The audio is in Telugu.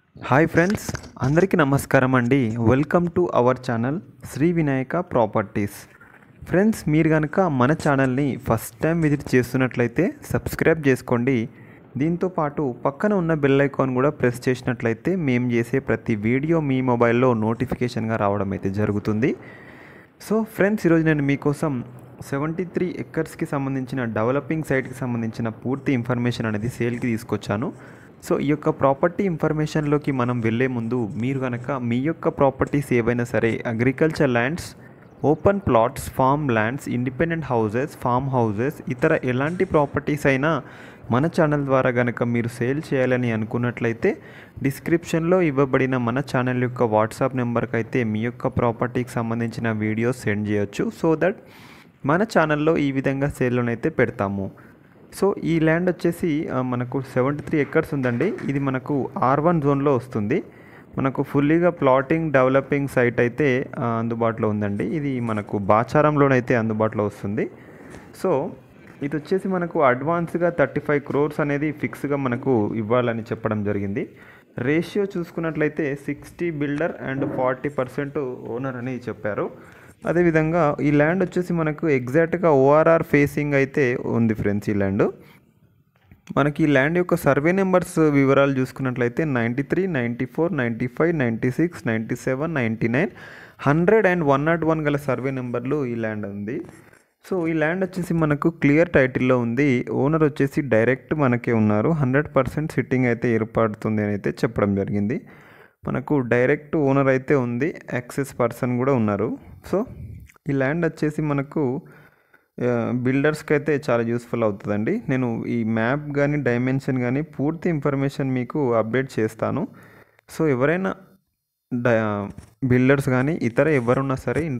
హాయ్ ఫ్రెండ్స్ అందరికీ నమస్కారం అండి welcome to our channel Shri Vinayaka properties friends మీరు కనుక మన ఛానల్ని ఫస్ట్ టైం విజిట్ చేస్తున్నట్లయితే సబ్స్క్రైబ్ చేసుకోండి దీంతో పాటు పక్కన ఉన్న బెల్ ఐకాన్ కూడా ప్రెస్ చేసినట్లయితే మేము చేసే ప్రతి వీడియో మీ మొబైల్లో నోటిఫికేషన్గా రావడం అయితే జరుగుతుంది సో ఫ్రెండ్స్ ఈరోజు నేను మీకోసం సెవెంటీ త్రీ ఎక్కర్స్కి సంబంధించిన డెవలపింగ్ సైట్కి సంబంధించిన పూర్తి ఇన్ఫర్మేషన్ అనేది సేల్కి తీసుకొచ్చాను సో ఈ యొక్క ప్రాపర్టీ ఇన్ఫర్మేషన్లోకి మనం వెళ్ళే ముందు మీరు కనుక మీ యొక్క ప్రాపర్టీస్ ఏవైనా సరే agriculture lands open plots farm lands independent houses farm houses ఇతర ఎలాంటి ప్రాపర్టీస్ అయినా మన ఛానల్ ద్వారా కనుక మీరు సేల్ చేయాలని అనుకున్నట్లయితే డిస్క్రిప్షన్లో ఇవ్వబడిన మన ఛానల్ యొక్క వాట్సాప్ నెంబర్కి అయితే మీ యొక్క ప్రాపర్టీకి సంబంధించిన వీడియోస్ సెండ్ చేయొచ్చు సో దట్ మన ఛానల్లో ఈ విధంగా సేల్లోనైతే పెడతాము సో ఈ ల్యాండ్ వచ్చేసి ఆ, మనకు సెవెంటీ త్రీ ఎకర్స్ ఉందండి ఇది మనకు ఆర్ వన్ జోన్లో వస్తుంది మనకు ఫుల్లీగా ప్లాటింగ్ డెవలపింగ్ సైట్ అయితే ఆ, అందుబాటులో ఉందండి ఇది మనకు బాచారంలోనైతే అందుబాటులో వస్తుంది సో ఇది వచ్చేసి మనకు అడ్వాన్స్గా థర్టీ ఫైవ్ క్రోర్స్ అనేది ఫిక్స్గా మనకు ఇవ్వాలని చెప్పడం జరిగింది రేషియో చూసుకున్నట్లయితే sixty builder and forty percent owner అని చెప్పారు అదేవిధంగా ఈ ల్యాండ్ వచ్చేసి మనకు ఎగ్జాక్ట్గా ఓఆర్ఆర్ ఫేసింగ్ అయితే ఉంది ఫ్రెండ్స్ ఈ ల్యాండ్ మనకి ఈ ల్యాండ్ యొక్క సర్వే నెంబర్స్ వివరాలు చూసుకున్నట్లయితే ninety three ninety four ninety five ninety six ninety seven ninety nine hundred and one not one గల సర్వే నెంబర్లు ఈ ల్యాండ్ ఉంది సో ఈ ల్యాండ్ వచ్చేసి మనకు క్లియర్ టైటిల్లో ఉంది ఓనర్ వచ్చేసి డైరెక్ట్ మనకే ఉన్నారు హండ్రెడ్ పర్సెంట్ సిట్టింగ్ అయితే ఏర్పడుతుంది అని అయితే చెప్పడం జరిగింది మనకు డైరెక్ట్ ఓనర్ అయితే ఉంది యాక్సెస్ పర్సన్ కూడా ఉన్నారు సో ఈ ల్యాండ్ వచ్చేసి మనకు బిల్డర్స్కి అయితే చాలా యూస్ఫుల్ అవుతుందండి నేను ఈ మ్యాప్ కానీ డైమెన్షన్ కానీ పూర్తి ఇన్ఫర్మేషన్ మీకు అప్డేట్ చేస్తాను సో ఎవరైనా బిల్డర్స్ కానీ ఇతర ఎవరున్నా సరే